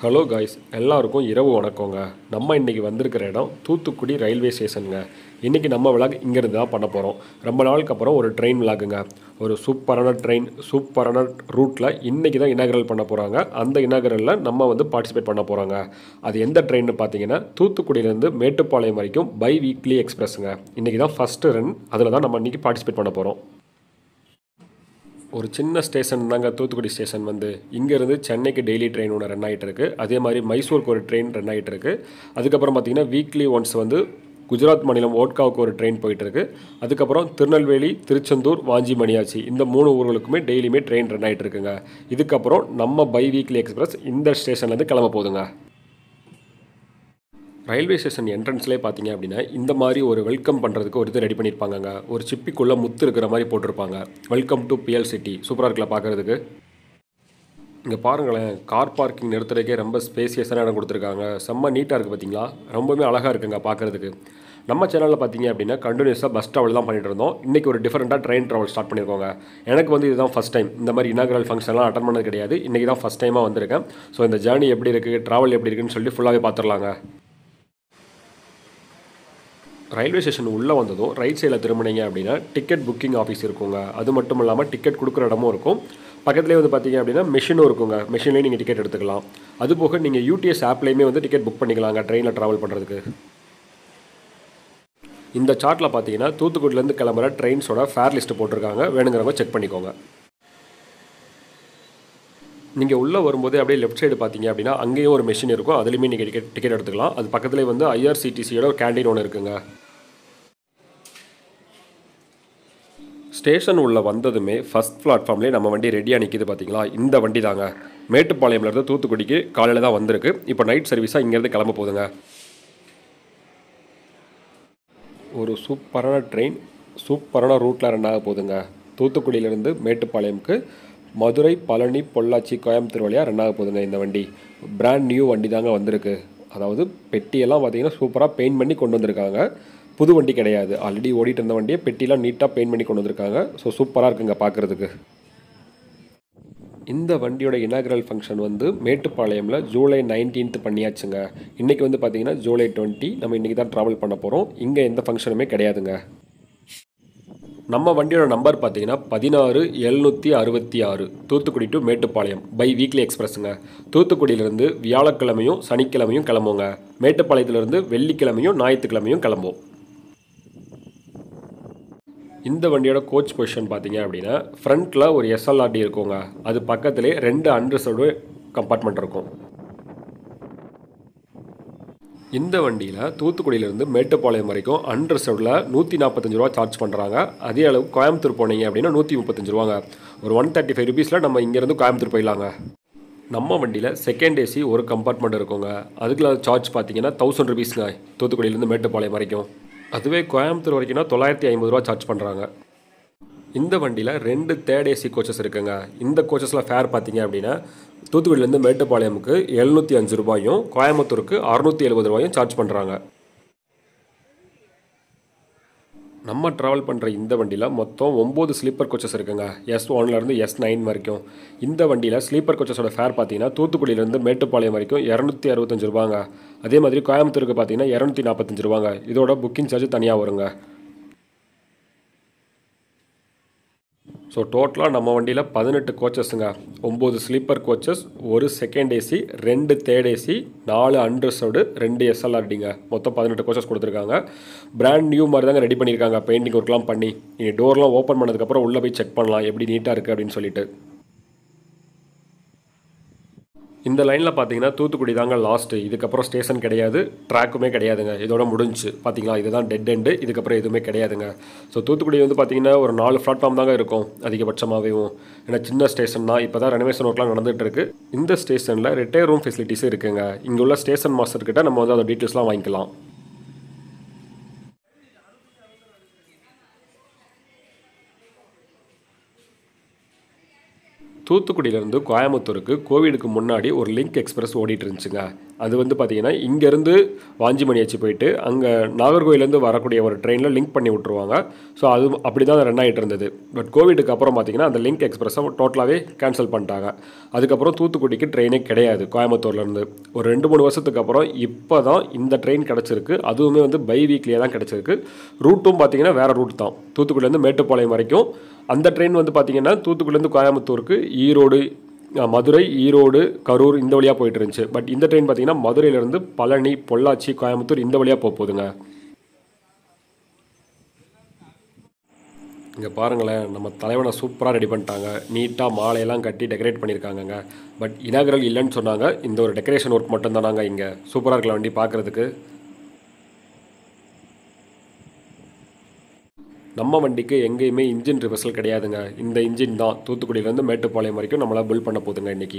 hello guys எல்லாருக்கும் இரவு வணக்கங்க நம்ம இன்றைக்கி வந்திருக்கிற இடம் தூத்துக்குடி ரயில்வே ஸ்டேஷனுங்க இன்றைக்கி நம்ம விளாக் இங்கேருந்து தான் பண்ண போகிறோம் ரொம்ப நாளுக்கு அப்புறம் ஒரு ட்ரெயின் விளாகுங்க ஒரு சூப்பரான ட்ரெயின் சூப்பரான ரூட்டில் இன்றைக்கி தான் இனாகரல் பண்ண போகிறாங்க அந்த இனாகரலில் நம்ம வந்து பார்ட்டிசிபேட் பண்ண போகிறாங்க அது எந்த ட்ரெயின்னு பார்த்தீங்கன்னா தூத்துக்குடியிலேருந்து மேட்டுப்பாளையம் வரைக்கும் பை வீக்லி எக்ஸ்பிரஸுங்க இன்றைக்கி தான் ஃபஸ்ட்டு ரன் அதில் தான் நம்ம இன்றைக்கி பார்ட்டிசிபேட் பண்ண போகிறோம் ஒரு சின்ன ஸ்டேஷன் தாங்க தூத்துக்குடி ஸ்டேஷன் வந்து இங்கேருந்து சென்னைக்கு டெய்லி ட்ரெயின் ஒன்று ரன் ஆகிட்டு இருக்கு அதே மாதிரி மைசூருக்கு ஒரு ட்ரெயின் ரன் ஆகிட்டு இருக்கு அதுக்கப்புறம் பார்த்தீங்கன்னா வீக்லி ஒன்ஸ் வந்து குஜராத் மாநிலம் ஓட்காவுக்கு ஒரு ட்ரெயின் போயிட்டு இருக்கு அதுக்கப்புறம் திருநெல்வேலி திருச்செந்தூர் வாஞ்சி மணியாச்சி இந்த மூணு ஊர்களுக்குமே டெய்லியுமே ட்ரெயின் ரன் ஆகிட்டு இருக்குங்க இதுக்கப்புறம் நம்ம பை வீக்லி எக்ஸ்பிரஸ் இந்த ஸ்டேஷன்லேருந்து கிளம்ப போகுதுங்க ரயில்வே ஸ்டேஷன் என்ட்ரன்ஸ்லேயே பார்த்தீங்க அப்படின்னா இந்த மாதிரி ஒரு வெல்கம் பண்ணுறதுக்கு ஒரு இது ரெடி பண்ணியிருப்பாங்கங்க ஒரு சிப்பிக்குள்ளே முத்து இருக்கிற மாதிரி போட்டிருப்பாங்க வெல்கம் டு பிஎல் சிட்டி சூப்பராக இருக்குல்ல பார்க்குறதுக்கு இங்கே பாருங்களேன் கார் பார்க்கிங் நிறுத்துறதுக்கே ரொம்ப ஸ்பேசியஸான இடம் கொடுத்துருக்காங்க செம்ம நீட்டாக இருக்குது பார்த்தீங்களா ரொம்பவுமே அழகாக இருக்குங்க பார்க்குறதுக்கு நம்ம சேனலில் பார்த்தீங்க அப்படின்னா கண்டினியூஸாக பஸ் ட்ராவல் தான் பண்ணிட்டு இருந்தோம் இன்றைக்கி ஒரு டிஃப்ரெண்ட்டாக ட்ரெயின் ட்ராவல் ஸ்டார்ட் பண்ணியிருக்கோங்க எனக்கு வந்து இதுதான் ஃபஸ்ட் டைம் இந்த மாதிரி இனாகரல் ஃபங்க்ஷன்லாம் அட்டன் பண்ணது கிடையாது இன்றைக்கி தான் ஃபஸ்ட் டைமாக வந்திருக்கேன் ஸோ இந்த ஜேர்னி எப்படி இருக்குது ட்ராவல் எப்படி இருக்குன்னு சொல்லி ஃபுல்லாகவே பார்த்துடலாங்க ரயில்வே ஸ்டேஷன் உள்ளே வந்ததும் ரைட் சைடில் திரும்பினீங்க அப்படின்னா டிக்கெட் புக்கிங் ஆஃபீஸ் இருக்குங்க அது மட்டும் இல்லாமல் டிக்கெட் கொடுக்குற இடமும் இருக்கும் பக்கத்துலேயே வந்து பார்த்தீங்க அப்படின்னா மெஷினும் இருக்குங்க மெஷின்லேயும் நீங்கள் டிக்கெட் எடுத்துக்கலாம் அது போக நீங்கள் யூடிஎஸ் ஆப்லேயுமே வந்து டிக்கெட் புக் பண்ணிக்கலாங்க ட்ரெயினில் ட்ராவல் பண்ணுறதுக்கு இந்த சார்ட்டில் பார்த்தீங்கன்னா தூத்துக்குடியிலேருந்து கிளம்புற ட்ரெயின்ஸோட ஃபேர் லிஸ்ட்டு போட்டிருக்காங்க வேணுங்கிறவங்க செக் பண்ணிக்கோங்க நீங்கள் உள்ளே வரும்போதே அப்படியே லெஃப்ட் சைடு பார்த்தீங்க அப்படின்னா அங்கேயும் ஒரு மெஷின் இருக்கும் அதுலேயுமே நீங்கள் டிக்கெட் டிக்கெட் எடுத்துக்கலாம் அது பக்கத்துலேயே வந்து ஐஆர்சிடிசியோட ஒரு கேண்டீன் ஒன்று இருக்குங்க ஸ்டேஷன் உள்ள வந்ததுமே ஃபஸ்ட் பிளாட்ஃபார்ம்லேயே நம்ம வண்டி ரெடியாக நிற்கிது பார்த்தீங்களா இந்த வண்டி தாங்க மேட்டுப்பாளையம்லேருந்து தூத்துக்குடிக்கு காலையில் தான் வந்திருக்கு இப்போ நைட் சர்வீஸாக இங்கேருந்து கிளம்ப போகுதுங்க ஒரு சூப்பரான ட்ரெயின் சூப்பரான ரூட்டில் ரன் ஆக போகுதுங்க தூத்துக்குடியிலேருந்து மேட்டுப்பாளையம்க்கு மதுரை பழனி பொள்ளாச்சி கோயம்புத்தூர் வழியாக ரன் ஆக போகுதுங்க இந்த வண்டி பிராண்ட் நியூ வண்டி தாங்க வந்திருக்கு அதாவது பெட்டியெல்லாம் பார்த்தீங்கன்னா சூப்பராக பெயிண்ட் பண்ணி கொண்டு வந்திருக்காங்க புது வண்டி கிடையாது ஆல்ரெடி ஓடிட்டு இருந்த வண்டியை பெட்டிலாம் நீட்டாக பெயிண்ட் பண்ணி கொண்டு வந்திருக்காங்க ஸோ சூப்பராக இருக்குங்க பார்க்குறதுக்கு இந்த வண்டியோட இனாகரல் ஃபங்க்ஷன் வந்து மேட்டுப்பாளையமில் ஜூலை நைன்டீன்த் பண்ணியாச்சுங்க இன்றைக்கி வந்து பார்த்தீங்கன்னா ஜூலை டுவெண்ட்டி நம்ம இன்றைக்கி தான் ட்ராவல் பண்ண போகிறோம் இங்கே எந்த ஃபங்க்ஷனுமே கிடையாதுங்க நம்ம வண்டியோட நம்பர் பார்த்தீங்கன்னா பதினாறு எழுநூற்றி அறுபத்தி ஆறு Thoothukudi to Mettupalayam by weekly எக்ஸ்பிரஸுங்க தூத்துக்குடியிலேருந்து வியாழக்கிழமையும் சனிக்கிழமையும் கிளம்புங்க மேட்டுப்பாளையத்துலேருந்து வெள்ளிக்கிழமையும் ஞாயிற்றுக்கிழமையும் கிளம்பும் இந்த வண்டியோட கோச் பொசிஷன் பார்த்தீங்க அப்படின்னா ஃப்ரண்ட்டில் ஒரு எஸ்எல்ஆர்டி இருக்குங்க அது பக்கத்துலேயே ரெண்டு அண்டர்சோடு கம்பார்ட்மெண்ட் இருக்கும் இந்த வண்டியில் தூத்துக்குடியிலேருந்து மேட்டுப்பாளையம் வரைக்கும் அன்ரிசர்வ்டில் நூற்றி நாற்பத்தஞ்சு ரூபா சார்ஜ் பண்ணுறாங்க அதே அளவு கோயம்புத்தூர் போனீங்க அப்படின்னா நூற்றி முப்பத்தஞ்சு ரூபாங்க ஒரு ஒன் தேர்ட்டி ஃபைவ் ருபீஸில் நம்ம இங்கேருந்து கோயம்புத்தூர் போயிடலாங்க நம்ம வண்டியில் செகண்ட் ஏசி ஒரு கம்பார்ட்மெண்ட் இருக்குங்க அதுக்குள்ள சார்ஜ் பார்த்தீங்கன்னா தௌசண்ட் ருபீஸ்ங்க தூத்துக்குடியிலேருந்து மேட்டுப்பாளையம் வரைக்கும் அதுவே கோயம்புத்தூர் வரைக்கும்னா தொள்ளாயிரத்தி ஐம்பது ரூபா சார்ஜ் பண்ணுறாங்க இந்த வண்டியில் ரெண்டு தேர்ட் ஏசி கோச்சஸ் இருக்குங்க இந்த கோச்சஸில் ஃபேர் பார்த்தீங்க அப்படின்னா தூத்துக்குடியிலேருந்து மேட்டுப்பாளையமுக்கு எழுநூற்றி அஞ்சு ரூபாயும் கோயம்புத்தூருக்கு அறுநூற்றி எழுபது ரூபாயும் சார்ஜ் பண்ணுறாங்க நம்ம ட்ராவல் பண்ணுற இந்த வண்டியில் மொத்தம் ஒம்பது ஸ்லீப்பர் கோச்சஸ் இருக்குங்க எஸ் ஒன்லேருந்து எஸ் நைன் வரைக்கும் இந்த வண்டியில் ஸ்லீப்பர் கோச்சஸோட ஃபேர் பார்த்தீங்கன்னா தூத்துக்குடியிலேருந்து மேட்டுப்பாளையம் வரைக்கும் இரநூத்தி அறுபத்தஞ்சு ரூபாங்க அதே மாதிரி கோயம்புத்தூருக்கு பார்த்தீங்கன்னா இரநூத்தி நாற்பத்தஞ்சு ரூபாங்க இதோட புக்கிங் சார்ஜ் தனியாக வருங்க ஸோ டோட்டலாக நம்ம வண்டியில் பதினெட்டு கோச்சஸுங்க ஒம்பது ஸ்லீப்பர் கோச்சஸ் ஒரு செகண்ட் ஏசி ரெண்டு தேர்ட் ஏசி நாலு அன்ரிசர்வ்டு ரெண்டு எஸ்எல்ஆர்டிங்க மொத்தம் பதினெட்டு கோச்சஸ் கொடுத்துருக்காங்க பிராண்ட் நியூ மாதிரி தாங்க ரெடி பண்ணியிருக்காங்க பெயிண்டிங் ஒர்க்லாம் பண்ணி இனி டோர்லாம் ஓப்பன் பண்ணதுக்கப்புறம் உள்ளே போய் செக் பண்ணலாம் எப்படி நீட்டாக இருக்குது அப்படின்னு சொல்லிட்டு இந்த லைனில் பார்த்தீங்கன்னா தூத்துக்குடி தாங்க லாஸ்ட்டு இதுக்கப்புறம் ஸ்டேஷன் கிடையாது ட்ராக்குமே கிடையாதுங்க இதோட முடிஞ்சு பார்த்தீங்களா இதுதான் டெட் எண்டு இதுக்கப்புறம் எதுவுமே கிடையாதுங்க ஸோ தூத்துக்குடி வந்து பார்த்தீங்கன்னா ஒரு நாலு பிளாட்ஃபார்ம் தாங்க இருக்கும் அதிகபட்சமாகவும் ஏன்னா சின்ன ஸ்டேஷன் தான் இப்போ தான் ரெனோவேஷன் ஒர்க்லாம் நடந்துகிட்டு இருக்கு இந்த ஸ்டேஷனில் ரிட்டையர் ரூம் ஃபெசிலிட்டிஸும் இருக்குங்க இங்கே உள்ள ஸ்டேஷன் மாஸ்டர் கிட்ட நம்ம வந்து அதோட டீட்டெயில்ஸ்லாம் வாங்கிக்கலாம் தூத்துக்குடியிலேருந்து கோயம்புத்தூருக்கு கோவிடுக்கு முன்னாடி ஒரு லிங்க் எக்ஸ்பிரஸ் ஓடிட்டு இருந்துச்சுங்க அது வந்து பார்த்தீங்கன்னா இங்கேருந்து வாஞ்சிமணியாச்சி போயிட்டு அங்கே நாகர்கோயிலேருந்து வரக்கூடிய ஒரு ட்ரெயினில் லிங்க் பண்ணி விட்ருவாங்க ஸோ அது அப்படி தான் ரன் ஆகிட்டு இருந்தது பட் கோவிடுக்கு அப்புறம் பார்த்தீங்கன்னா அந்த லிங்க் எக்ஸ்பிரஸை டோட்டலாகவே கேன்சல் பண்ணிட்டாங்க அதுக்கப்புறம் தூத்துக்குடிக்கு ட்ரெயினே கிடையாது கோயம்புத்தூர்லேருந்து ஒரு ரெண்டு மூணு வருஷத்துக்கு அப்புறம் இப்போ தான் இந்த ட்ரெயின் கிடச்சிருக்கு அதுவுமே வந்து பை வீக்லியாக தான் கிடச்சிருக்கு ரூட்டும் பார்த்தீங்கன்னா வேறு ரூட் தான் தூத்துக்குடிலேருந்து மேட்டுப்பாளையம் வரைக்கும் அந்த ட்ரெயின் வந்து பார்த்தீங்கன்னா தூத்துக்குடிலேருந்து கோயம்புத்தூருக்கு ஈரோடு அஹ், மதுரை ஈரோடு கரூர் இந்த வழியாக போயிட்டு இருந்துச்சு பட் இந்த ட்ரெயின் பார்த்தீங்கன்னா மதுரையிலேருந்து பழனி பொள்ளாச்சி கோயம்புத்தூர் இந்த வழியாக போக போகுதுங்க இங்கே பாருங்களேன் நம்ம தலைவனை சூப்பராக ரெடி பண்ணிட்டாங்க நீட்டாக மாலையெல்லாம் கட்டி டெக்கரேட் பண்ணியிருக்காங்கங்க பட் இனாகரல் இல்லைன்னு சொன்னாங்க இந்த ஒரு டெக்கரேஷன் ஒர்க் மட்டும் தானாங்க இங்கே சூப்பராக இருக்கல வண்டி பார்க்குறதுக்கு நம்ம வண்டிக்கு எங்கேயுமே இன்ஜின் ரிவர்சல் கிடையாதுங்க இந்த இன்ஜின் தான் தூத்துக்குடியிலேருந்து மேட்டுப்பாளையம் வரைக்கும் நம்மளால் பில்ட் பண்ண போகுதுங்க இன்றைக்கி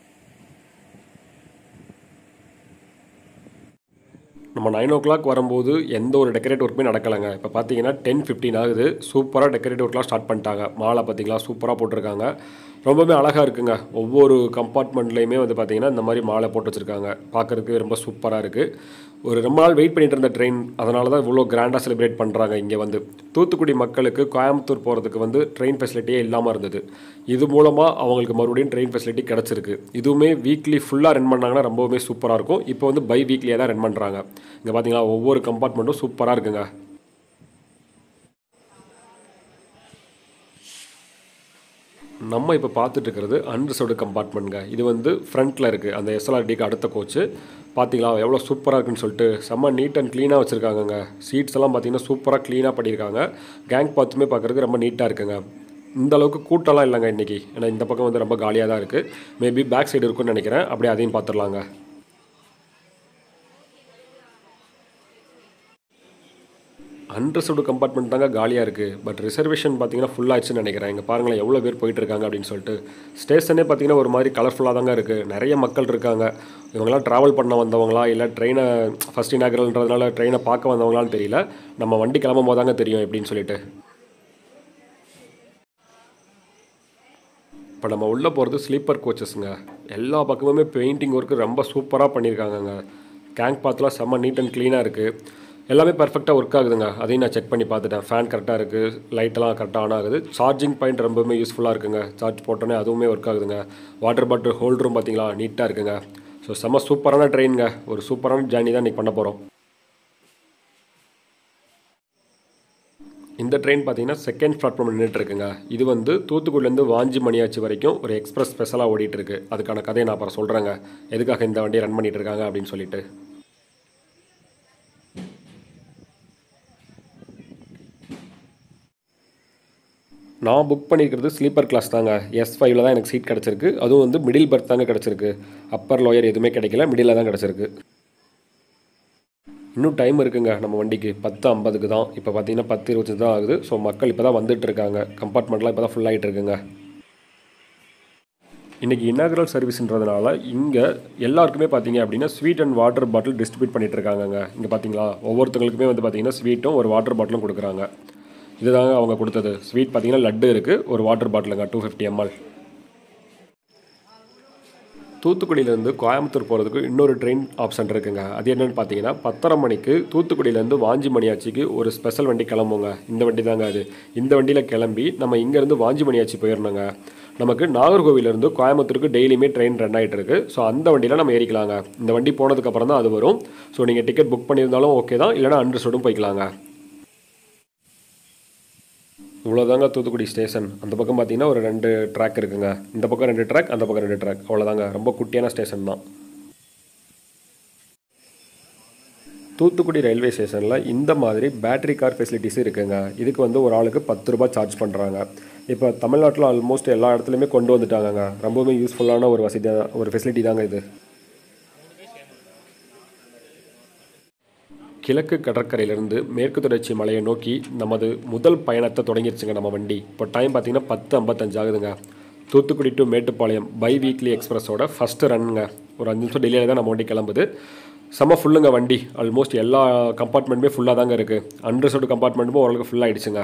நம்ம நைன் ஓ கிளாக் வரும்போது எந்த ஒரு டெக்கரேட் ஒர்க்குமே நடக்கலைங்க இப்போ பார்த்தீங்கன்னா டென் ஃபிஃப்டின் ஆகுது சூப்பராக டெக்கரேட் ஒர்க்லாம் ஸ்டார்ட் பண்ணிட்டாங்க மாலை பார்த்தீங்களா சூப்பராக போட்டிருக்காங்க ரொம்பவே அழகாக இருக்குங்க ஒவ்வொரு கம்பார்ட்மெண்ட்லேயுமே வந்து பார்த்தீங்கன்னா இந்த மாதிரி மாலை போட்டு வச்சுருக்காங்க பார்க்குறதுக்கு ரொம்ப சூப்பராக இருக்குது ஒரு ரொம்ப நாள் வெயிட் பண்ணிட்டு இருந்த ட்ரெயின் அதனால தான் இவ்வளோ கிராண்டாக செலிப்ரேட் பண்ணுறாங்க இங்கே வந்து தூத்துக்குடி மக்களுக்கு கோயம்புத்தூர் போகிறதுக்கு வந்து ட்ரெயின் ஃபெசிலிட்டியே இல்லாமல் இருந்தது இது மூலமாக அவங்களுக்கு மறுபடியும் ட்ரெயின் ஃபெசிலிட்டி கிடச்சிருக்கு இதுவுமே வீக்லி ஃபுல்லாக ரன் பண்ணாங்கன்னா ரொம்பவுமே சூப்பராக இருக்கும் இப்போ வந்து பை வீக்லியாக தான் ரன் பண்ணுறாங்க இங்கே பார்த்தீங்களா ஒவ்வொரு கம்பார்ட்மெண்ட்டும் சூப்பராக இருக்குங்க நம்ம இப்போ பார்த்துட்டு இருக்கிறது அன்ரிசர்வ்டு கம்பார்ட்மெண்ட்ங்க இது வந்து ஃப்ரண்ட்டில் இருக்குது அந்த எஸ்எல்ஆர்டிக்கு அடுத்த கோச்சு பார்த்தீங்களா எவ்வளோ சூப்பராக இருக்குன்னு சொல்லிட்டு செம்ம நீட் அண்ட் க்ளீனாக வச்சுருக்காங்கங்க சீட்ஸ் எல்லாம் பார்த்தீங்கன்னா சூப்பராக க்ளீனாக பண்ணியிருக்காங்க கேங் பாத்துமே பார்க்குறதுக்கு ரொம்ப நீட்டாக இருக்குங்க இந்த அளவுக்கு கூட்டம்லாம் இல்லைங்க இன்றைக்கி ஏன்னா இந்த பக்கம் வந்து ரொம்ப காலியாக தான் இருக்குது மேபி பேக் சைடு இருக்குன்னு நினைக்கிறேன் அப்படியே அதையும் பார்த்துடலாங்க அன்ரிசர்வ்டு கம்பார்ட்மெண்ட் தாங்க காலியாக இருக்குது பட் ரிசர்வேஷன் பார்த்தீங்கன்னா full ஆச்சுன்னு நினைக்கிறேன் இங்கே பாருங்களேன் எவ்வளோ பேர் போயிட்டு இருக்காங்க அப்படின்னு சொல்லிட்டு ஸ்டேஷனே பார்த்தீங்கன்னா ஒரு மாதிரி கலர்ஃபுல்லாக தாங்க இருக்குது நிறைய மக்கள் இருக்காங்க இவங்கெல்லாம் ட்ராவல் பண்ண வந்தவங்களா இல்லை ட்ரெயினை ஃபஸ்ட் இனாகரல்ன்றதுனால ட்ரெயினை பார்க்க வந்தவங்களான்னு தெரியல நம்ம வண்டி கிளம்பும் போதாங்க தெரியும் எப்படின்னு சொல்லிட்டு இப்போ நம்ம உள்ளே போகிறது ஸ்லீப்பர் கோச்சஸ்ங்க எல்லா பக்கமுமே பெயிண்டிங் ஒர்க்கு ரொம்ப சூப்பராக பண்ணியிருக்காங்கங்க கேங்க் பாத்லாம் செம்ம நீட் அண்ட் க்ளீனாக இருக்குது எல்லாமே பர்ஃபெக்டாக ஒர்க் ஆகுதுங்க அதையும் நான் செக் பண்ணி பார்த்துட்டேன் ஃபேன் கரெக்டாக இருக்குது லைட்டெல்லாம் கரெக்டாக ஆன் ஆகுது சார்ஜிங் பாயிண்ட் ரொம்பவுமே யூஸ்ஃபுல்லாக இருக்குங்க சார்ஜ் போட்டோன்னே அதுவுமே ஒர்க் ஆகுதுங்க வாட்டர் பாட்டில் ஹோல்டரும் பார்த்தீங்களா நீட்டாக இருக்குங்க ஸோ செம்ம சூப்பரான ட்ரெயினுங்க ஒரு சூப்பரான ஜேர்னி தான் இன்றைக்கி பண்ண போகிறோம் இந்த ட்ரெயின் பார்த்தீங்கன்னா செகண்ட் பிளாட்ஃபார்ம் நின்றுட்டு இருக்குங்க இது வந்து தூத்துக்குடிலேருந்து வாஞ்சி மணியாச்சி வரைக்கும் ஒரு எக்ஸ்பிரஸ் ஸ்பெஷலாக ஓடிட்டு இருக்கு அதுக்கான கதையை நான் அப்புறம் சொல்கிறேங்க எதுக்காக இந்த வண்டியை ரன் பண்ணிட்டு இருக்காங்க அப்படின்னு சொல்லிட்டு நான் புக் பண்ணியிருக்கிறது ஸ்லீப்பர் கிளாஸ் தாங்க எஸ் ஃபைவ்ல தான் எனக்கு சீட் கிடச்சிருக்கு அதுவும் வந்து மிடில் பர்த் தாங்க கிடச்சிருக்கு அப்பர் லோயர் எதுவுமே கிடைக்கல மிடில் தான் கிடச்சிருக்கு இன்னும் டைம் இருக்குங்க நம்ம வண்டிக்கு பத்து ஐம்பதுக்கு தான் இப்போ பார்த்தீங்கன்னா பத்து இருபத்தஞ்சு தான் ஆகுது ஸோ மக்கள் இப்போ தான் வந்துட்டு இருக்காங்க கம்பார்ட்மெண்ட்லாம் இப்போ தான் ஃபுல் ஆகிட்டு இருக்குங்க இன்றைக்கி இன்னாகரல் சர்வீஸ்ன்றதுனால இங்கே எல்லாருக்குமே பார்த்தீங்க அப்படின்னா sweet and water bottle distribute பண்ணிட்டு இருக்காங்கங்க இங்கே பார்த்தீங்களா ஒவ்வொருத்தங்களுக்குமே வந்து பார்த்தீங்கன்னா ஸ்வீட்டும் ஒரு வாட்டர் பாட்டிலும் கொடுக்குறாங்க இதுதாங்க அவங்க கொடுத்தது ஸ்வீட் பார்த்தீங்கன்னா லட்டு இருக்குது ஒரு வாட்டர் பாட்டிலுங்க டூ ஃபிஃப்டி எம்எல் தூத்துக்குடியிலேருந்து கோயம்புத்தூர் போகிறதுக்கு இன்னொரு ட்ரெயின் ஆப்ஷன் இருக்குங்க அது என்னென்னு பார்த்தீங்கன்னா பத்தரை மணிக்கு தூத்துக்குடியிலேருந்து வாஞ்சி மணியாச்சிக்கு ஒரு ஸ்பெஷல் வண்டி கிளம்புங்க இந்த வண்டி தாங்க அது இந்த வண்டியில் கிளம்பி நம்ம இங்கேருந்து வாஞ்சி மணியாச்சி போயிடணுங்க நமக்கு நாகர்கோவிலேருந்து கோயம்புத்தூருக்கு டெய்லியுமே ட்ரெயின் ரன் ஆகிட்டு இருக்கு ஸோ அந்த வண்டியில் நம்ம ஏறிக்கலாங்க இந்த வண்டி போனதுக்கப்புறம் தான் அது வரும் ஸோ நீங்கள் டிக்கெட் புக் பண்ணியிருந்தாலும் ஓகே தான் இல்லைனா அண்டர்ஸ்டோடும் போய்க்கலாங்க இவ்வளோதாங்க தூத்துக்குடி ஸ்டேஷன் அந்த பக்கம் பார்த்தீங்கன்னா ஒரு ரெண்டு ட்ராக் இருக்குங்க இந்த பக்கம் ரெண்டு ட்ராக் அந்த பக்கம் ரெண்டு ட்ராக் அவ்வளோதாங்க ரொம்ப குட்டியான ஸ்டேஷன் தான் தூத்துக்குடி ரயில்வே ஸ்டேஷனில் இந்த மாதிரி பேட்டரி கார் ஃபெசிலிட்டிஸ் இருக்குங்க இதுக்கு வந்து ஒரு ஆளுக்கு பத்து ரூபாய் சார்ஜ் பண்ணுறாங்க இப்போ தமிழ்நாட்டில் ஆல்மோஸ்ட் எல்லா இடத்துலையுமே கொண்டு வந்துட்டாங்கங்க ரொம்பவுமே யூஸ்ஃபுல்லான ஒரு வசதி ஒரு ஃபெசிலிட்டி தாங்க இது கிழக்கு கடற்கரையிலிருந்து மேற்கு தொடர்ச்சி மலையை நோக்கி நமது முதல் பயணத்தை தொடங்கிருச்சுங்க நம்ம வண்டி இப்போ டைம் பார்த்தீங்கன்னா பத்து ஐம்பத்தஞ்சு ஆகுதுங்க Thoothukudi to Mettupalayam by weekly எக்ஸ்பிரஸோட ஃபஸ்ட்டு ரன்னுங்க ஒரு அஞ்சு நிமிஷம் டிலேயில் தான் நம்ம வண்டி கிளம்புது செம்ம ஃபுல்லுங்க வண்டி ஆல்மோஸ்ட் எல்லா கம்பார்ட்மெண்ட்டுமே ஃபுல்லாக தாங்க இருக்குது அன்ரிசர்வ்டு கம்பார்ட்மெண்ட்டுமே ஓரளவுக்கு ஃபுல் ஆகிடுச்சுங்க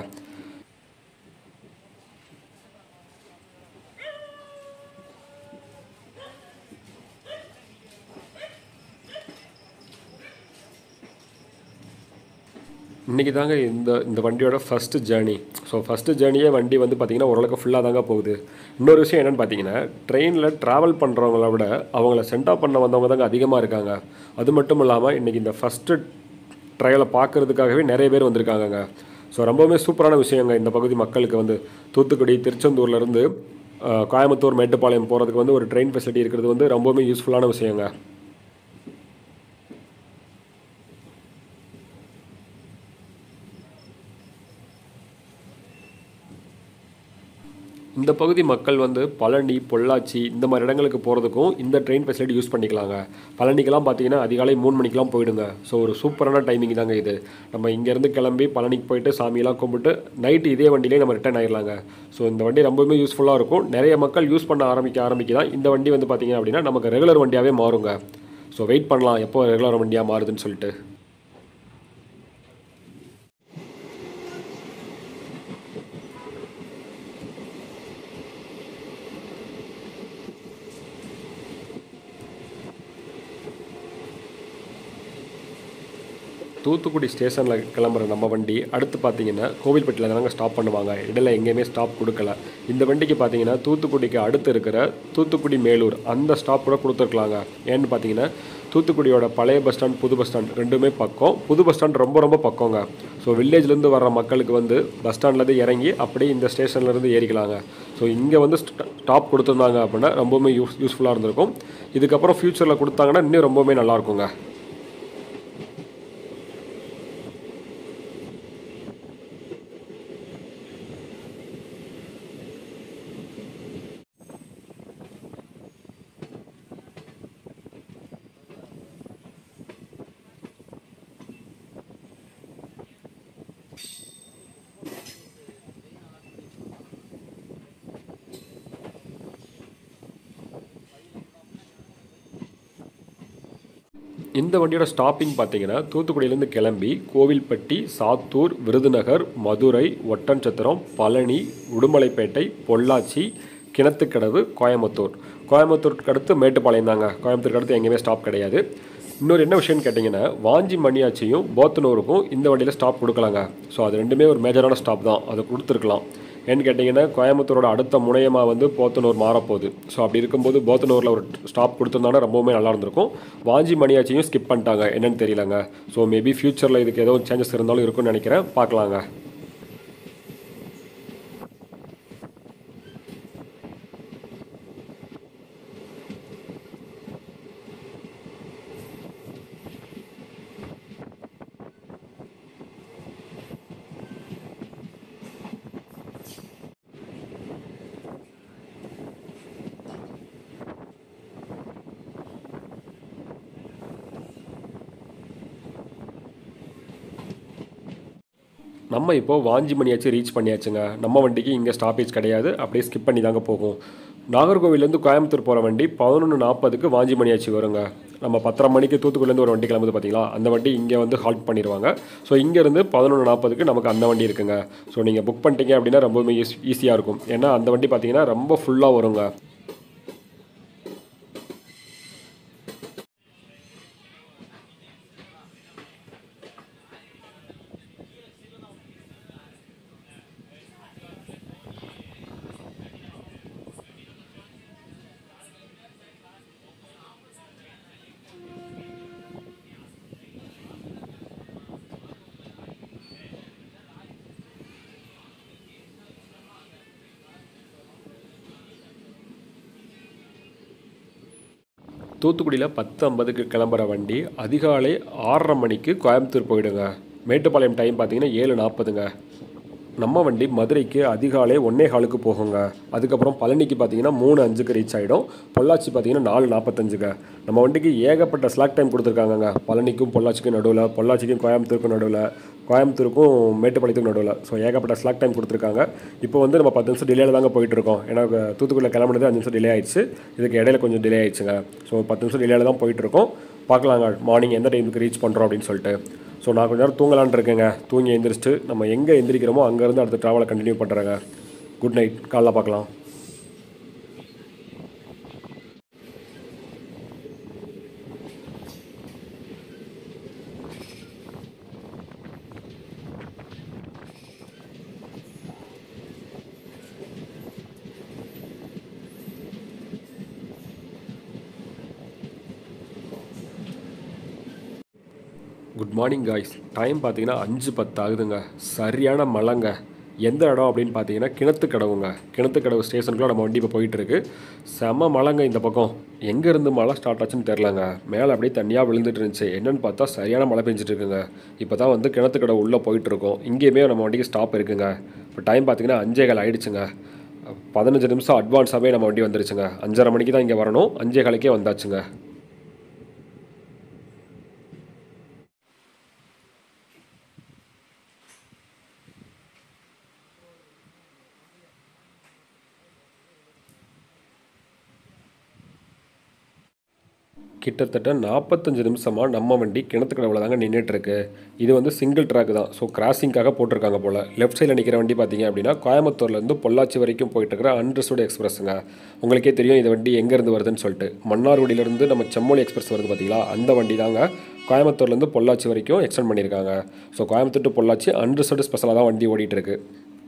இன்றைக்கி தாங்க இந்த இந்த வண்டியோட ஃபஸ்ட்டு ஜேர்னி ஸோ ஃபஸ்ட்டு ஜேர்னியே வண்டி வந்து பார்த்திங்கன்னா ஓரளவுக்கு ஃபுல்லாக தாங்க போகுது இன்னொரு விஷயம் என்னென்னு பார்த்தீங்கன்னா ட்ரெயினில் ட்ராவல் பண்ணுறவங்கள விட அவங்கள சென்ட் ஆஃப் பண்ண வந்தவங்க தாங்க அதிகமாக இருக்காங்க அது மட்டும் இல்லாமல் இன்றைக்கி இந்த ஃபஸ்ட்டு ட்ரையலை பார்க்குறதுக்காகவே நிறைய பேர் வந்திருக்காங்கங்க ஸோ ரொம்பவுமே சூப்பரான விஷயங்க இந்த பகுதி மக்களுக்கு வந்து தூத்துக்குடி திருச்செந்தூர்லேருந்து கோயம்புத்தூர் மேட்டுப்பாளையம் போகிறதுக்கு வந்து ஒரு ட்ரெயின் ஃபெசிலிட்டி இருக்கிறது வந்து ரொம்பவுமே யூஸ்ஃபுல்லான விஷயங்க இந்த பகுதி மக்கள் வந்து பழனி பொள்ளாச்சி இந்த மாதிரி இடங்களுக்கு போகிறதுக்கும் இந்த ட்ரெயின் ஃபெசிலிட்டி யூஸ் பண்ணிக்கலாங்க பழனிக்கெல்லாம் பார்த்தீங்கன்னா அதிகாலை மூணு மணிக்கெலாம் போயிடுங்க ஸோ ஒரு சூப்பரான டைமிங் தாங்க இது நம்ம இங்கேருந்து கிளம்பி பழனிக்கு போயிட்டு சாமியெல்லாம் கும்பிட்டு நைட்டு இதே வண்டியிலே நம்ம ரிட்டர்ன் ஆயிடலாங்க ஸோ இந்த வண்டி ரொம்பவுமே யூஸ்ஃபுல்லாக இருக்கும் நிறைய மக்கள் யூஸ் பண்ண ஆரம்பிக்க ஆரம்பிக்க தான் இந்த வண்டி வந்து பார்த்தீங்க அப்படின்னா நமக்கு ரெகுலர் வண்டியாகவே மாறுங்க ஸோ வெயிட் பண்ணலாம் எப்போ ரெகுலர் வண்டியாக மாறுதுன்னு சொல்லிட்டு தூத்துக்குடி ஸ்டேஷனில் கிளம்புற நம்ம வண்டி அடுத்து பார்த்தீங்கன்னா கோவில்பட்டியில் தாங்க ஸ்டாப் பண்ணுவாங்க இடையில எங்கேயுமே ஸ்டாப் கொடுக்கல இந்த வண்டிக்கு பார்த்தீங்கன்னா தூத்துக்குடிக்கு அடுத்து இருக்கிற தூத்துக்குடி மேலூர் அந்த ஸ்டாப் கூட கொடுத்துருக்கலாங்க ஏன்னு பார்த்தீங்கன்னா தூத்துக்குடியோட பழைய பஸ் ஸ்டாண்ட் புது பஸ் ஸ்டாண்ட் ரெண்டுமே பக்கம் புது பஸ் ஸ்டாண்ட் ரொம்ப ரொம்ப பக்கங்க ஸோ வில்லேஜ்லேருந்து வர்ற மக்களுக்கு வந்து பஸ் ஸ்டாண்ட்லேருந்து இறங்கி அப்படியே இந்த ஸ்டேஷன்லேருந்து ஏறிக்கலாங்க ஸோ இங்கே வந்து ஸ்டாப் கொடுத்துருந்தாங்க அப்படின்னா ரொம்பவுமே யூஸ் யூஸ்ஃபுல்லாக இருந்திருக்கும் இதுக்கப்புறம் ஃப்யூச்சரில் கொடுத்தாங்கன்னா இன்னும் ரொம்பவுமே நல்லாயிருக்குங்க இந்த வண்டியோட ஸ்டாப்பிங் பார்த்தீங்கன்னா தூத்துக்குடியிலேருந்து கிளம்பி கோவில்பட்டி சாத்தூர் விருதுநகர் மதுரை ஒட்டன்சத்திரம் பழனி உடுமலைப்பேட்டை பொள்ளாச்சி கிணத்துக்கடவு கோயம்புத்தூர் கோயம்புத்தூருக்கு அடுத்து மேட்டுப்பாளையம் தாங்க கோயம்புத்தூருக்கு அடுத்து எங்கேயுமே ஸ்டாப் கிடையாது இன்னொரு என்ன விஷயம்னு கேட்டிங்கன்னா வாஞ்சி மணியாச்சியும் போத்தனூருக்கும் இந்த வண்டியில் ஸ்டாப் கொடுக்கலாங்க ஸோ அது ரெண்டுமே ஒரு மேஜரான ஸ்டாப் தான் அதை கொடுத்துருக்கலாம் ஏன்னு கேட்டிங்கன்னா கோயம்புத்தூரோட அடுத்த முனையமாக வந்து போத்தனூர் மாறப்போகுது ஸோ அப்படி இருக்கும்போது போத்தனூரில் ஒரு ஸ்டாப் கொடுத்துருந்தாங்கன்னா ரொம்பவுமே நல்லா இருந்திருக்கும் வாஞ்சி மணியாச்சியும் ஸ்கிப் பண்ணிட்டாங்க என்னன்னு தெரியலங்க ஸோ மேபி ஃப்யூச்சரில் இதுக்கு ஏதோ சேஞ்சஸ் இருந்தாலும் இருக்கும்னு நினைக்கிறேன் பார்க்கலாங்க நம்ம இப்போ வாஞ்சி மணியாச்சு ரீச் பண்ணியாச்சுங்க நம்ம வண்டிக்கு இங்கே ஸ்டாப்பேஜ் கிடையாது அப்படியே ஸ்கிப் பண்ணி தாங்க போகும் நாகர்கோவிலேருந்து கோயம்புத்தூர் போகிற வண்டி பதினொன்று நாற்பதுக்கு வாஞ்சி மணியாச்சு வருங்க நம்ம பத்தரை மணிக்கு தூத்துக்குடிலேருந்து ஒரு வண்டி கிளம்புது பார்த்தீங்களா அந்த வண்டி இங்கே வந்து ஹால்ட் பண்ணிடுவாங்க ஸோ இங்கேருந்து பதினொன்று நாற்பதுக்கு நமக்கு அந்த வண்டி இருக்குங்க ஸோ நீங்கள் புக் பண்ணிட்டீங்க அப்படின்னா ரொம்பவுமே ஈஸ் ஈஸியாக இருக்கும் ஏன்னா அந்த வண்டி பார்த்தீங்கன்னா ரொம்ப ஃபுல்லாக வருங்க தூத்துக்குடியில் பத்து ஐம்பதுக்கு கிளம்புற வண்டி அதிகாலை ஆறரை மணிக்கு கோயம்புத்தூர் போயிடுங்க மேட்டுப்பாளையம் டைம் பார்த்தீங்கன்னா ஏழு நாற்பதுங்க நம்ம வண்டி மதுரைக்கு அதிகாலை ஒன்னே காலுக்கு போகுங்க அதுக்கப்புறம் பழனிக்கு பார்த்தீங்கன்னா மூணு அஞ்சுக்கு ரீச் ஆகிடும் பொள்ளாச்சி பார்த்தீங்கன்னா நாலு நாற்பத்தஞ்சுங்க நம்ம வண்டிக்கு ஏகப்பட்ட ஸ்லாக் டைம் கொடுத்துருக்காங்கங்க பழனிக்கும் பொள்ளாச்சிக்கும் நடுவில் பொள்ளாச்சிக்கும் கோயம்புத்தூருக்கும் நடுவில் கோயம்புத்தூருக்கும் மேட்டுப்பாளையத்துக்கும் நடுவில் ஸோ ஏகப்பட்ட ஸ்லாக் டைம் கொடுத்துருக்காங்க இப்போ வந்து நம்ம பத்து நிமிஷம் டிலேல தாங்க போயிட்டு இருக்கோம் ஏன்னா தூத்துக்குடியில் கிளம்புனது அஞ்சு நிமிஷம் டிலே ஆயிடுச்சு இதுக்கு இடையில கொஞ்சம் டிலே ஆயிடுச்சுங்க ஸோ பத்து நிமிஷம் டிலேல தான் போயிட்டு இருக்கோம் பார்க்கலாங்க மார்னிங் எந்த டைமுக்கு ரீச் பண்ணுறோம் அப்படின்னு சொல்லிட்டு ஸோ நான் கொஞ்ச நேரம் தூங்கலான்னு இருக்கேங்க தூங்கி எந்திரிச்சிட்டு நம்ம எங்கே எந்திரிக்கிறோமோ அங்கேருந்து அடுத்த ட்ராவலை கண்டினியூ பண்ணுறேங்க குட் நைட் காலைல பார்க்கலாம் குட் மார்னிங் காய்ஸ் டைம் பார்த்தீங்கன்னா அஞ்சு பத்து ஆகுதுங்க சரியான மழைங்க எந்த இடம் அப்படின்னு பார்த்தீங்கன்னா கிணத்துக்கடவுங்க கிணத்துக்கடவு ஸ்டேஷனுக்குள்ள நம்ம வண்டி இப்போ போயிட்டு இருக்கு செம மழைங்க இந்த பக்கம் எங்கேருந்து மழை ஸ்டார்ட் ஆச்சுன்னு தெரிலங்க மேலே அப்படியே தண்ணியாக விழுந்துட்டு இருந்துச்சு என்னன்னு பார்த்தா சரியான மழை பெஞ்சிட்டு இருக்குங்க இப்போ தான் வந்து கிணத்துக்கடவு உள்ளே போயிட்டு இருக்கோம் இங்கேயுமே நம்ம வண்டிக்கு ஸ்டாப் இருக்குங்க இப்போ டைம் பார்த்தீங்கன்னா அஞ்சே கால் ஆயிடுச்சுங்க பதினஞ்சு நிமிஷம் அட்வான்ஸாகவே நம்ம வண்டி வந்துருச்சுங்க அஞ்சரை மணிக்கு தான் இங்கே வரணும் அஞ்சே காலுக்கே வந்தாச்சுங்க கிட்டத்தட்ட நாற்பத்தஞ்சு நிமிஷமாக நம்ம வண்டி கிணத்துக்கடவுல தாங்க நின்றுட்டுருக்கு இது வந்து சிங்கிள் ட்ராக் தான் ஸோ கிராசிங்காக போட்டிருக்காங்க போல் லெஃப்ட் சைடில் நிற்கிற வண்டி பார்த்தீங்க அப்படின்னா கோயம்புத்தூர்லேருந்து பொள்ளாச்சி வரைக்கும் போயிட்டு இருக்கிற அன்ரிசர்வ்டு எக்ஸ்பிரஸுங்க உங்களுக்கே தெரியும் இந்த வண்டி எங்கேருந்து வருதுன்னு சொல்லிட்டு மன்னார்குடியிலேருந்து நம்ம செம்மொழி எக்ஸ்பிரஸ் வருது பார்த்தீங்களா அந்த வண்டி தாங்க கோயம்புத்தூர்லேருந்து பொள்ளாச்சி வரைக்கும் எக்ஸ்டெண்ட் பண்ணியிருக்காங்க so Coimbatore to Pollachi unreserved ஸ்பெஷலாக தான் வண்டி ஓடிட்டு இருக்கு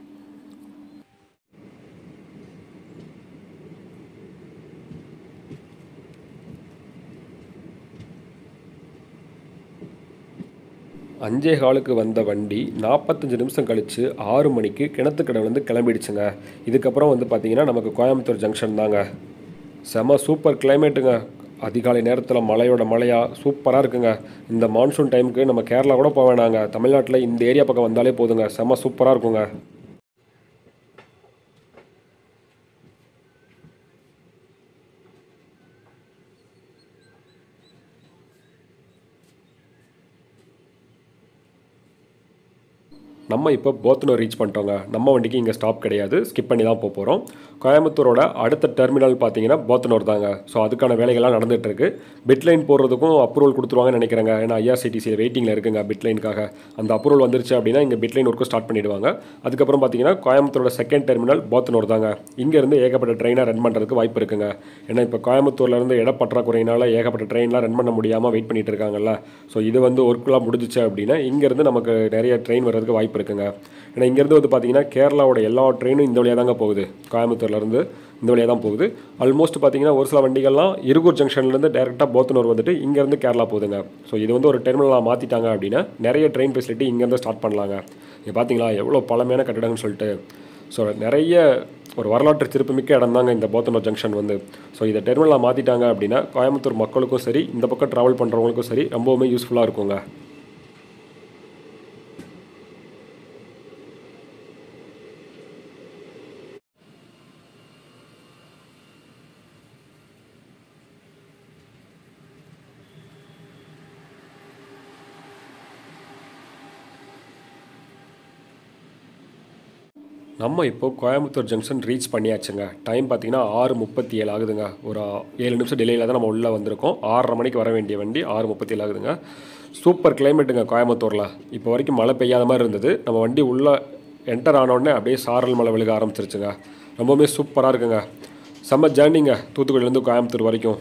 அஞ்சே காலுக்கு வந்த வண்டி நாற்பத்தஞ்சு நிமிஷம் கழித்து ஆறு மணிக்கு கிணத்துக்கடவுலேருந்து கிளம்பிடுச்சுங்க இதுக்கப்புறம் வந்து பார்த்தீங்கன்னா நமக்கு கோயம்புத்தூர் ஜங்ஷன் தாங்க செம சூப்பர் கிளைமேட்டுங்க அதிகாலை நேரத்தில் மழையோட மழையாக சூப்பராக இருக்குங்க இந்த மான்சூன் டைமுக்கு நம்ம கேரளா கூட போக வேணாங்க தமிழ்நாட்டில் இந்த ஏரியா பக்கம் வந்தாலே போதுங்க செம சூப்பராக இருக்குங்க நம்ம இப்போ போத்தனூர் ரீச் பண்ணிட்டோங்க நம்ம வண்டிக்கு இங்கே ஸ்டாப் கிடையாது ஸ்கிப் பண்ணி தான் போக போகிறோம் கோயம்புத்தூரோட அடுத்த டெர்மினல் பார்த்தீங்கன்னா போத்தனூர் தாங்க ஸோ அதுக்கான வேலைகள்லாம் நடந்துட்டு இருக்கு பிட் லைன் போடுறதுக்கும் அப்ரூவல் கொடுத்துருவாங்கன்னு நினைக்கிறேங்க ஏன்னா ஐஆர்சிடிசியில் வெயிட்டிங்கில் இருக்குங்க பிட் லைனுக்காக அந்த அப்ரூவல் வந்துருச்சு அப்படின்னா இங்கே பிட் லைன் ஒர்க்கும் ஸ்டார்ட் பண்ணிடுவாங்க அதுக்கப்புறம் பார்த்தீங்கன்னா கோயம்புத்தூரோட செகண்ட் டெர்மினல் போத்தனூர் தாங்க இங்கேருந்து ஏகப்பட்ட ட்ரெயினை ரன் பண்ணுறதுக்கு வாய்ப்பு இருக்குங்க ஏன்னா இப்போ கோயம்புத்தூர்லேருந்து இடப்பற்றாக்குறையினால ஏகப்பட்ட ட்ரெயின்லாம் ரன் பண்ண முடியாமல் வெயிட் பண்ணிட்டு இருக்காங்கல்ல ஸோ இது வந்து ஒர்க்லாம் முடிஞ்சிச்சு அப்படின்னா இங்கேருந்து நமக்கு நிறைய ட்ரெயின் வர்றதுக்கு வாய்ப்பு இருக்குங்க ஏன்னா இங்கேருந்து வந்து பார்த்தீங்கன்னா கேரளாவோட எல்லா ட்ரெயினும் இந்த வழியாக தாங்க போகுது கோயம்புத்தூர்லேருந்து இந்த வழியாக தான் போகுது ஆல்மோஸ்ட் பார்த்தீங்கன்னா ஒரு சில வண்டிகள்லாம் இருகூர் ஜங்ஷன்லேருந்து டேரெக்டாக போத்தனூர் வந்துட்டு இங்கேருந்து கேரளா போகுதுங்க ஸோ இது வந்து ஒரு டெர்மினலாக மாற்றிட்டாங்க அப்படின்னா நிறைய ட்ரெயின் ஃபெசிலிட்டி இங்கேருந்து ஸ்டார்ட் பண்ணலாங்க இங்கே பார்த்தீங்களா எவ்வளோ பழமையான கட்டிடங்கள்னு சொல்லிட்டு ஸோ நிறைய ஒரு வரலாற்று சிறப்புமிக்க இடம் தாங்க இந்த போத்தனூர் ஜங்ஷன் வந்து ஸோ இதை டெர்மினலாக மாற்றிட்டாங்க அப்படின்னா கோயம்புத்தூர் மக்களுக்கும் சரி இந்த பக்கம் ட்ராவல் பண்ணுறவங்களுக்கும் சரி ரொம்பவுமே யூஸ்ஃபுல்லாக இருக்குங்க நம்ம இப்போ கோயம்புத்தூர் ஜங்ஷன் ரீச் பண்ணியாச்சுங்க டைம் பார்த்தீங்கன்னா ஆறு முப்பத்தி ஏழு ஆகுதுங்க ஒரு ஏழு நிமிஷம் டிலேயில் தான் நம்ம உள்ளே வந்திருக்கோம் ஆறரை மணிக்கு வர வேண்டிய வண்டி ஆறு முப்பத்தி ஏழு ஆகுதுங்க சூப்பர் கிளைமேட்டுங்க கோயம்புத்தூரில் இப்போ வரைக்கும் மழை பெய்யாத மாதிரி இருந்தது நம்ம வண்டி உள்ளே என்டர் ஆனோடனே அப்படியே சாரல் மழை விழுக ஆரம்பிச்சிருச்சுங்க ரொம்பவுமே சூப்பராக இருக்குங்க செம்ம ஜேர்னிங்க தூத்துக்குடியிலேருந்து கோயம்புத்தூர் வரைக்கும்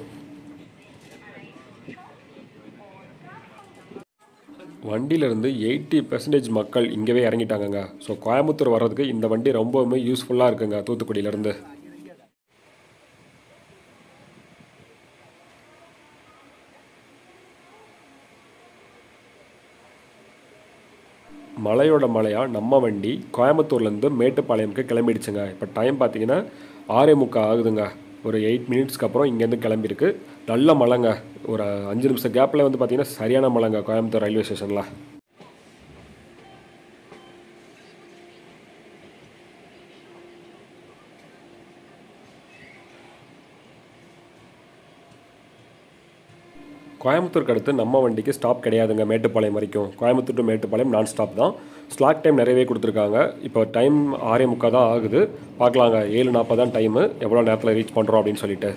வண்டியிலேருந்து எயிட்டி பெர்சன்டேஜ் மக்கள் இங்கேவே இறங்கிட்டாங்கங்க ஸோ கோயம்புத்தூர் வர்றதுக்கு இந்த வண்டி ரொம்பவுமே யூஸ்ஃபுல்லாக இருக்குங்க தூத்துக்குடியிலேருந்து மலையோட மலையாக நம்ம வண்டி கோயம்புத்தூர்லேருந்து மேட்டுப்பாளையம்க்கு கிளம்பிடுச்சுங்க இப்போ டைம் பார்த்தீங்கன்னா ஆறே முக்கால் ஆகுதுங்க ஒரு எயிட் மினிட்ஸ்க்கு அப்புறம் இங்கேருந்து கிளம்பியிருக்கு நல்ல மழைங்க ஒரு அஞ்சு நிமிஷம் கேப்பில் வந்து பார்த்தீங்கன்னா சரியான மழைங்க கோயம்புத்தூர் ரயில்வே ஸ்டேஷனில் கோயம்புத்தூருக்கு அடுத்து நம்ம வண்டிக்கு ஸ்டாப் கிடையாதுங்க மேட்டுப்பாளையம் வரைக்கும் கோயம்புத்தூர் டு மேட்டுப்பாளையம் நான் ஸ்டாப் தான் ஸ்லாக் டைம் நிறையவே கொடுத்துருக்காங்க இப்போ டைம் ஆறே முக்கால் தான் ஆகுது பார்க்கலாங்க ஏழு நாற்பது தான் டைமு எவ்வளோ நேரத்தில் ரீச் பண்ணுறோம் அப்படின்னு சொல்லிட்டு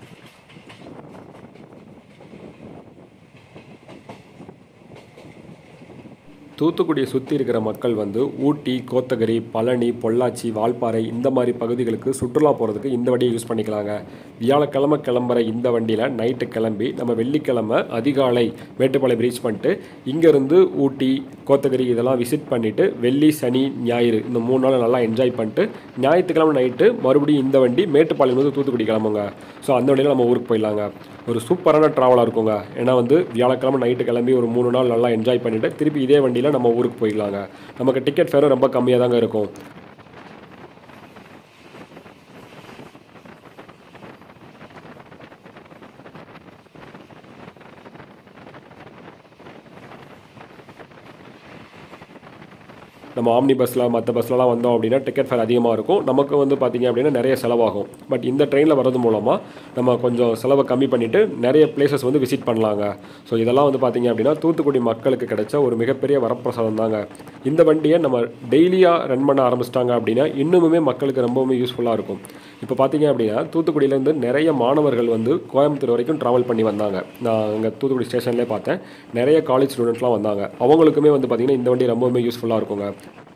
தூத்துக்குடியை சுற்றி இருக்கிற மக்கள் வந்து ஊட்டி கோத்தகிரி பழனி பொள்ளாச்சி வால்பாறை இந்த மாதிரி பகுதிகளுக்கு சுற்றுலா போகிறதுக்கு இந்த வண்டியை யூஸ் பண்ணிக்கலாங்க வியாழக்கிழமை கிளம்புற இந்த வண்டியில் நைட்டு கிளம்பி நம்ம வெள்ளிக்கிழமை அதிகாலை மேட்டுப்பாளையம் ரீச் பண்ணிட்டு இங்கேருந்து ஊட்டி கோத்தகிரி இதெல்லாம் விசிட் பண்ணிவிட்டு வெள்ளி சனி ஞாயிறு இந்த மூணு நாள் நல்லா என்ஜாய் பண்ணிட்டு ஞாயிற்றுக்கிழமை நைட்டு மறுபடியும் இந்த வண்டி மேட்டுப்பாளையம் வந்து தூத்துக்குடி கிளம்புங்க ஸோ அந்த வழியில் நம்ம ஊருக்கு போயிடலாங்க ஒரு சூப்பரான ட்ராவலாக இருக்குங்க ஏன்னா வந்து வியாழக்கிழமை நைட்டு கிளம்பி ஒரு மூணு நாள் நல்லா என்ஜாய் பண்ணிவிட்டு திருப்பி இதே வண்டியில் நம்ம ஊருக்கு போயிடலாங்க நமக்கு டிக்கெட் ஃபேரும் ரொம்ப கம்மியாக தாங்க இருக்கும் நம்ம ஆம்னி பஸ்ஸில் மற்ற பஸ்லலாம் வந்தோம் அப்படின்னா டிக்கெட் ஃபேர் அதிகமாக இருக்கும் நமக்கு வந்து பார்த்திங்க அப்படின்னா நிறைய செலவாகும் பட் இந்த ட்ரெயினில் வரது மூலமாக நம்ம கொஞ்சம் செலவை கம்மி பண்ணிவிட்டு நிறைய பிளேசஸ் வந்து விசிட் பண்ணலாங்க ஸோ இதெல்லாம் வந்து பார்த்திங்க அப்படின்னா தூத்துக்குடி மக்களுக்கு கிடைச்ச ஒரு மிகப்பெரிய வரப்பிரசாதம் தாங்க இந்த வண்டியை நம்ம டெய்லியாக ரன் பண்ண ஆரம்பிச்சிட்டாங்க அப்படின்னா இன்னுமுமே மக்களுக்கு ரொம்பவுமே யூஸ்ஃபுல்லாக இருக்கும் இப்போ பார்த்தீங்க அப்படின்னா தூத்துக்குடியிலேருந்து நிறைய மாணவர்கள் வந்து கோயம்புத்தூர் வரைக்கும் ட்ராவல் பண்ணி வந்தாங்க நான் அங்கே தூத்துக்குடி ஸ்டேஷன்லேயே பார்த்தேன் நிறைய காலேஜ் ஸ்டூடெண்ட்ஸ்லாம் வந்தாங்க அவங்களுக்குமே வந்து பார்த்திங்கன்னா இந்த வண்டி ரொம்பவுமே யூஸ்ஃபுல்லாக இருக்குங்க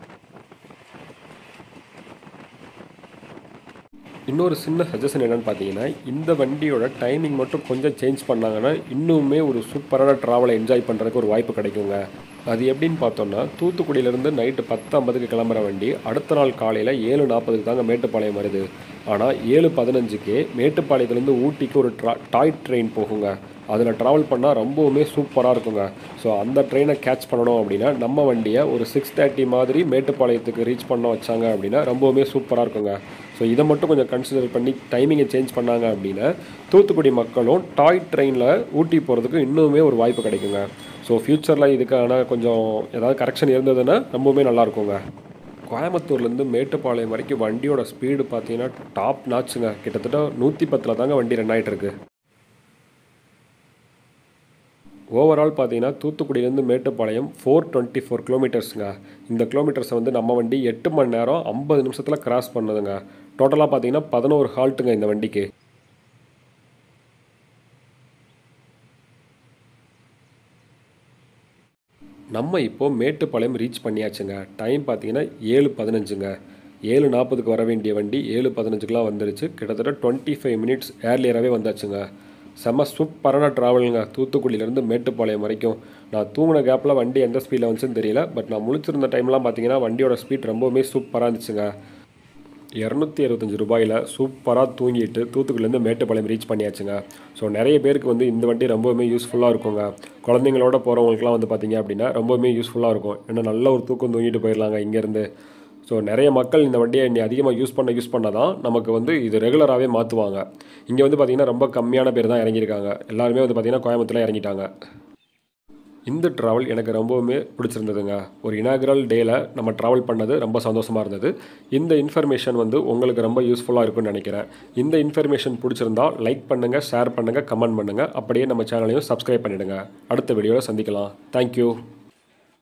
இன்னொரு சின்ன சஜஷன் என்னென்னு பார்த்தீங்கன்னா இந்த வண்டியோட டைமிங் மட்டும் கொஞ்சம் சேஞ்ச் பண்ணாங்கன்னா இன்னுமே ஒரு சூப்பரான ட்ராவலை என்ஜாய் பண்ணுறதுக்கு ஒரு வாய்ப்பு கிடைக்குங்க அது எப்படின்னு பார்த்தோம்னா தூத்துக்குடியிலேருந்து நைட்டு பத்து ஐம்பதுக்கு கிளம்புற வண்டி அடுத்த நாள் காலையில் ஏழு நாற்பதுக்கு தாங்க மேட்டுப்பாளையம் வருது ஆனால் ஏழு பதினஞ்சுக்கே மேட்டுப்பாளையத்துலேருந்து ஊட்டிக்கு ஒரு ட்ரா டாய் ட்ரெயின் போகுங்க அதில் ட்ராவல் பண்ணால் ரொம்பவுமே சூப்பராக இருக்குங்க ஸோ அந்த ட்ரெயினை கேட்ச் பண்ணணும் அப்படின்னா நம்ம வண்டியை ஒரு சிக்ஸ் தேர்ட்டி மாதிரி மேட்டுப்பாளையத்துக்கு ரீச் பண்ண வச்சாங்க அப்படின்னா ரொம்பவுமே சூப்பராக இருக்குங்க ஸோ இதை மட்டும் கொஞ்சம் கன்சிடர் பண்ணி டைமிங்கை சேஞ்ச் பண்ணாங்க அப்படின்னா தூத்துக்குடி மக்களும் டாய் ட்ரெயினில் ஊட்டி போகிறதுக்கு இன்னுமே ஒரு வாய்ப்பு கிடைக்குங்க ஸோ ஃப்யூச்சரில் இதுக்கான கொஞ்சம் ஏதாவது கரெக்ஷன் இருந்ததுன்னா ரொம்பவுமே நல்லா இருக்குங்க கோயம்புத்தூர்லேருந்து மேட்டுப்பாளையம் வரைக்கும் வண்டியோட ஸ்பீடு பார்த்தீங்கன்னா டாப் நாச்சுங்க கிட்டத்தட்ட நூற்றி பத்தில் தாங்க வண்டி ரன் ஆகிட்டு இருக்கு ஓவரால் பார்த்தீங்கன்னா தூத்துக்குடியிலேருந்து மேட்டுப்பாளையம் ஃபோர் டுவெண்ட்டி ஃபோர் கிலோமீட்டர்ஸுங்க இந்த கிலோமீட்டர்ஸை வந்து நம்ம வண்டி எட்டு மணி நேரம் ஐம்பது நிமிஷத்தில் கிராஸ் பண்ணுதுங்க டோட்டலாக பார்த்தீங்கன்னா பதினோரு ஹால்ட்டுங்க இந்த வண்டிக்கு நம்ம இப்போது மேட்டுப்பாளையம் ரீச் பண்ணியாச்சுங்க டைம் பார்த்தீங்கன்னா ஏழு பதினஞ்சுங்க ஏழு நாற்பதுக்கு வர வேண்டிய வண்டி ஏழு பதினஞ்சுக்கெலாம் வந்துருச்சு கிட்டத்தட்ட டுவெண்ட்டி ஃபைவ் மினிட்ஸ் ஏர்லியராகவே வந்தாச்சுங்க செம்ம சூப்பரான ட்ராவலுங்க தூத்துக்குடியிலேருந்து மேட்டுப்பாளையம் வரைக்கும் நான் தூங்கின கேப்பில் வண்டி எந்த ஸ்பீடில் வந்துச்சுன்னு தெரியல பட் நான் முழிச்சிருந்த டைம்லாம் பார்த்தீங்கன்னா வண்டியோட ஸ்பீட் ரொம்பவுமே சூப்பராக இருந்துச்சுங்க இரநூத்தி அறுபத்தஞ்சு ரூபாயில் சூப்பராக தூங்கிட்டு தூத்துக்குடிலேருந்து மேட்டுப்பாளையம் ரீச் பண்ணியாச்சுங்க ஸோ நிறைய பேருக்கு வந்து இந்த வண்டி ரொம்பவுமே யூஸ்ஃபுல்லாக இருக்குங்க குழந்தைங்களோட போகிறவங்களுக்குலாம் வந்து பார்த்தீங்க அப்படின்னா ரொம்பவுமே யூஸ்ஃபுல்லாக இருக்கும் ஏன்னா நல்ல ஒரு தூக்கம் தூங்கிட்டு போயிடலாங்க இங்கேருந்து ஸோ நிறைய மக்கள் இந்த வண்டியை இன்னி அதிகமாக யூஸ் பண்ண யூஸ் பண்ண தான் நமக்கு வந்து இது ரெகுலராகவே மாற்றுவாங்க இங்கே வந்து பார்த்திங்கன்னா ரொம்ப கம்மியான பேர் தான் இறங்கியிருக்காங்க எல்லாருமே வந்து பார்த்திங்கன்னா கோயம்புத்தூரில் இறங்கிட்டாங்க இந்த ட்ராவல் எனக்கு ரொம்பவுமே பிடிச்சிருந்ததுங்க ஒரு இனாகரல் டேயில் நம்ம ட்ராவல் பண்ணது ரொம்ப சந்தோஷமாக இருந்தது இந்த இன்ஃபர்மேஷன் வந்து உங்களுக்கு ரொம்ப யூஸ்ஃபுல்லாக இருக்கும்னு நினைக்கிறேன் இந்த இன்ஃபர்மேஷன் பிடிச்சிருந்தா லைக் பண்ணுங்கள் ஷேர் பண்ணுங்கள் கமெண்ட் பண்ணுங்கள் அப்படியே நம்ம சேனலையும் சப்ஸ்கிரைப் பண்ணிவிடுங்க அடுத்த வீடியோவில் சந்திக்கலாம் தேங்க்யூ